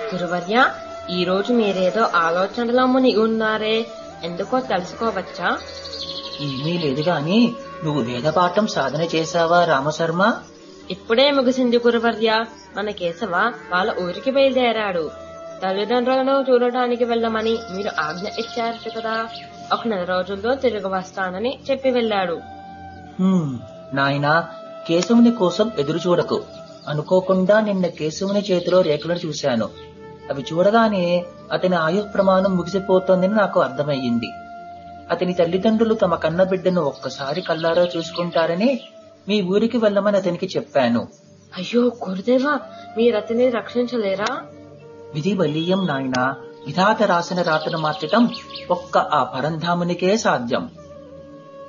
గురువర్య ఈ రోజు మీరేదో ఆలోచనలో మునిగి ఉన్నారే ఎందుకో తెలుసుకోవచ్చా ఏమీ లేదు గాని నువ్వు వేదపాఠం సాధన చేశావా రామశర్మ ఇప్పుడే ముగిసింది గురువర్య మన కేశవ వాళ్ళ ఊరికి బయలుదేరాడు తల్లిదండ్రులను చూడటానికి వెళ్ళమని మీరు ఆజ్ఞ ఇచ్చారు కదా ఒక నెల రోజుల్లో తిరిగి వస్తానని చెప్పి వెళ్ళాడు హ్మ్, నాయనా కేశవుని కోసం ఎదురు చూడకు అనుకోకుండా నిన్న కేశవుని చేతిలో రేఖలను చూశాను అవి చూడగానే అతని ఆయు ప్రమాణం ముగిసిపోతోందని నాకు అర్థమయ్యింది అతని తల్లిదండ్రులు తమ కన్న బిడ్డను ఒక్కసారి కల్లారా చూసుకుంటారని మీ ఊరికి వెళ్ళమని అతనికి చెప్పాను అయ్యో గురుదేవా మీరతని రక్షించలేరా విధి బలీయం నాయనా విధాత రాసిన రాతను మార్చటం ఒక్క ఆ పరంధామునికే సాధ్యం